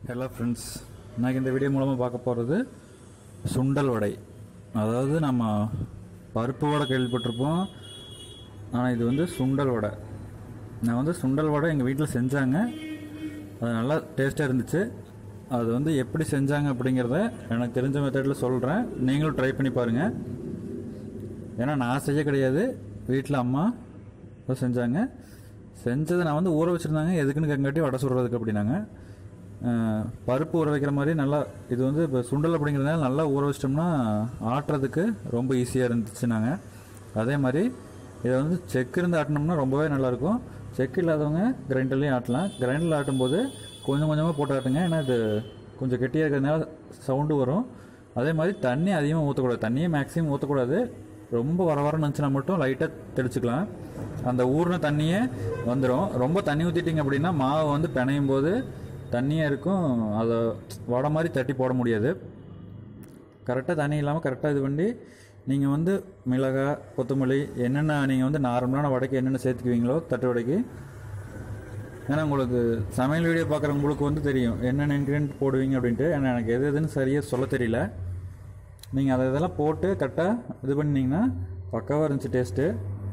hello friends இன்னைக்கு இந்த video மூலமாக பார்க்க போகிறது சுண்டல் வடை அதாவது நம்ம பருப்பு வடை கேள்விப்பட்டிருப்போம் ஆனால் இது வந்து சுண்டல் வடை நான் வந்து சுண்டல் வடை எங்கள் வீட்டில் செஞ்சாங்க அது நல்லா டேஸ்ட்டாக இருந்துச்சு அது வந்து எப்படி செஞ்சாங்க அப்படிங்கிறத எனக்கு தெரிஞ்ச மெத்தடில் சொல்கிறேன் நீங்களும் ட்ரை பண்ணி பாருங்கள் ஏன்னா நான் செய்ய கிடையாது வீட்டில் அம்மா தான் செஞ்சாங்க செஞ்சதை நான் வந்து ஊற வச்சுருந்தாங்க எதுக்குன்னு கேட்காட்டி வடை சுடுறதுக்கு அப்படின்னாங்க அஹ், பருப்பு ஊற வைக்கிற மாதிரி நல்லா இது வந்து இப்போ சுண்டல் அப்படிங்கிறதுனால நல்லா ஊற வச்சிட்டோம்னா ஆட்டுறதுக்கு ரொம்ப ஈஸியாக இருந்துச்சுனாங்க அதே மாதிரி இதை வந்து செக் இருந்து ஆட்டினோம்னா ரொம்பவே நல்லாயிருக்கும் செக் இல்லாதவங்க கிரைண்டர்லேயும் ஆட்டலாம் கிரைண்டரில் ஆட்டும்போது கொஞ்சம் கொஞ்சமாக போட்டு ஆட்டுங்க ஏன்னா இது கொஞ்சம் கெட்டியாக இருக்கிறதுனால சவுண்டு வரும் அதே மாதிரி தண்ணி அதிகமாக ஊற்றக்கூடாது தண்ணியே மேக்ஸிமம் ஊற்றக்கூடாது ரொம்ப வர வரன்னு இருந்துச்சுன்னா மட்டும் லைட்டாக தெளிச்சுக்கலாம் அந்த ஊறின தண்ணியே வந்துடும் ரொம்ப தண்ணி ஊற்றிட்டிங்க அப்படின்னா மாவு வந்து பிணையும் போது தண்ணியாக இருக்கும் அதை வடை மாதிரி தட்டி போட முடியாது கரெக்டாக தண்ணி இல்லாமல் கரெக்டாக இது பண்ணி நீங்கள் வந்து மிளகாய் கொத்தமல்லி என்னென்ன நீங்கள் வந்து நார்மலான வடைக்கு என்னென்ன சேர்த்துக்குவீங்களோ தட்டு வடைக்கு ஏன்னா உங்களுக்கு சமையல் வீடியோ பார்க்குறவங்களுக்கு வந்து தெரியும் என்னென்ன இன்க்ரீடியன்ட் போடுவீங்க அப்படின்ட்டு ஏன்னா எனக்கு எது எதுன்னு சரியாக சொல்ல தெரியல நீங்கள் அதை இதெல்லாம் போட்டு கரெக்டாக இது பண்ணிங்கன்னா பக்காவாக இருந்துச்சு டேஸ்ட்டு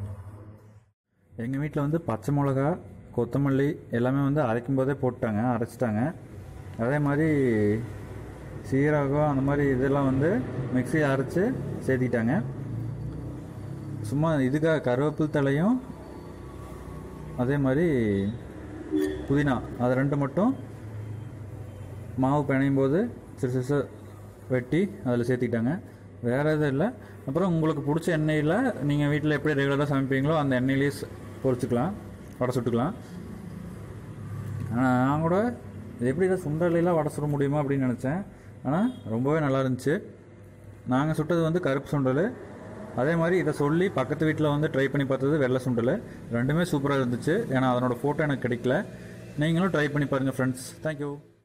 எங்கள் வீட்டில் வந்து பச்சை மிளகா கொத்தமல்லி எல்லாமே வந்து அரைக்கும் போதே போட்டாங்க அரைச்சிட்டாங்க அதே மாதிரி சீரகம் அந்த மாதிரி இதெல்லாம் வந்து மிக்ஸி அரைச்சி சேர்த்திட்டாங்க சும்மா இதுக்காக கருவேப்பில் தலையும் அதே மாதிரி புதினா அது ரெண்டு மட்டும் மாவு பிணையும் போது சிறு சிறுசு வெட்டி அதில் சேர்த்திட்டாங்க வேறு எதுவும் இல்லை அப்புறம் உங்களுக்கு பிடிச்ச எண்ணெயில் நீங்கள் வீட்டில் எப்படி ரெகுலராக சமைப்பீங்களோ அந்த எண்ணெயிலேயே ச- பொரிச்சுக்கலாம் வடை சுட்டுக்கலாம் ஆனால் நான் கூட இது எப்படி இதை சுண்டலையெல்லாம் வடை சுட முடியுமா அப்படின்னு நினச்சேன் ஆனால் ரொம்பவே நல்லா இருந்துச்சு நாங்கள் சுட்டது வந்து கருப்பு சுண்டல் அதே மாதிரி இதை சொல்லி பக்கத்து வீட்டில் வந்து ட்ரை பண்ணி பார்த்தது வெள்ளை சுண்டல் ரெண்டுமே சூப்பராக இருந்துச்சு ஏன்னா அதனோட ஃபோட்டோ எனக்கு கிடைக்கல நீங்களும் ட்ரை பண்ணி பாருங்கள் ஃப்ரெண்ட்ஸ் தேங்க்யூ